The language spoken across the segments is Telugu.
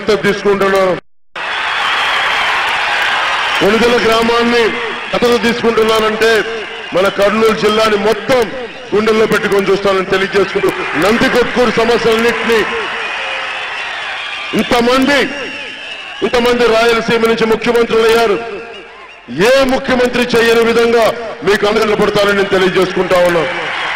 దత్తత తీసుకుంటున్నాను కొనుగోలు గ్రామాన్ని దత్తత తీసుకుంటున్నానంటే మన కర్నూలు జిల్లాని మొత్తం గుండెల్లో పెట్టుకొని చూస్తానని తెలియజేసుకుంటూ నంది కొట్కూరు సమస్యలన్నింటినీ ఇంతమంది ఇంతమంది రాయలసీమ నుంచి ముఖ్యమంత్రులు అయ్యారు ఏ ముఖ్యమంత్రి చేయని విధంగా మీకు అండగా పడతానని నేను తెలియజేసుకుంటా ఉన్నాను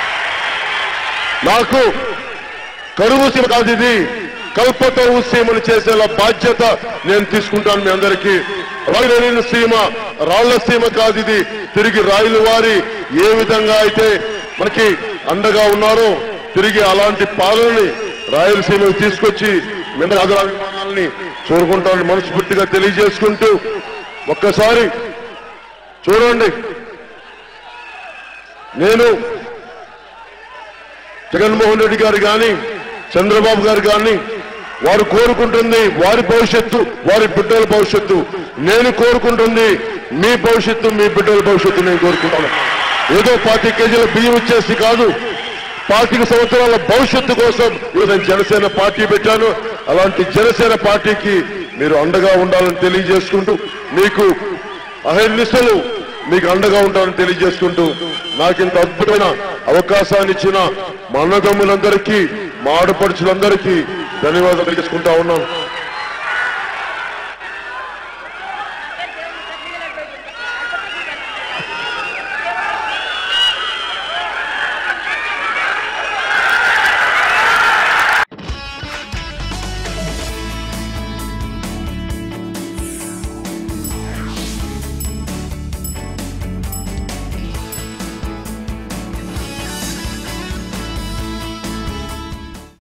నాకు కరువు సీమ కాదు ఇది కల్పతరువు సీమను చేసేలా బాధ్యత నేను తీసుకుంటాను మీ అందరికీ రాయలేని సీమ రాళ్ల సీమ కాదు ఇది తిరిగి రాయలు వారి ఏ విధంగా అయితే మనకి అండగా ఉన్నారో తిరిగి అలాంటి పాలనని రాయలసీమకు తీసుకొచ్చి మిగతా ఆదరాభిమానాలని చూరుకుంటామని మనస్ఫూర్తిగా తెలియజేసుకుంటూ ఒక్కసారి చూడండి నేను జగన్మోహన్ రెడ్డి గారు కానీ చంద్రబాబు గారు కానీ వారు కోరుకుంటుంది వారి భవిష్యత్తు వారి బిడ్డల భవిష్యత్తు నేను కోరుకుంటుంది మీ భవిష్యత్తు మీ బిడ్డల భవిష్యత్తు నేను కోరుకుంటాను ఏదో పాతి కేజీల బియ్యం ఇచ్చేసి కాదు పాతిక సంవత్సరాల భవిష్యత్తు కోసం ఈరోజు నేను జనసేన పార్టీ పెట్టాను అలాంటి జనసేన పార్టీకి మీరు అండగా ఉండాలని తెలియజేసుకుంటూ మీకు అహర్నిశలు మీకు అండగా ఉంటామని తెలియజేసుకుంటూ నాకు ఇంత అద్భుతమైన అవకాశాన్ని ఇచ్చిన మా అన్నదమ్ములందరికీ మా ఆడపడుచులందరికీ ధన్యవాదాలు తెలియజేసుకుంటా ఉన్నాను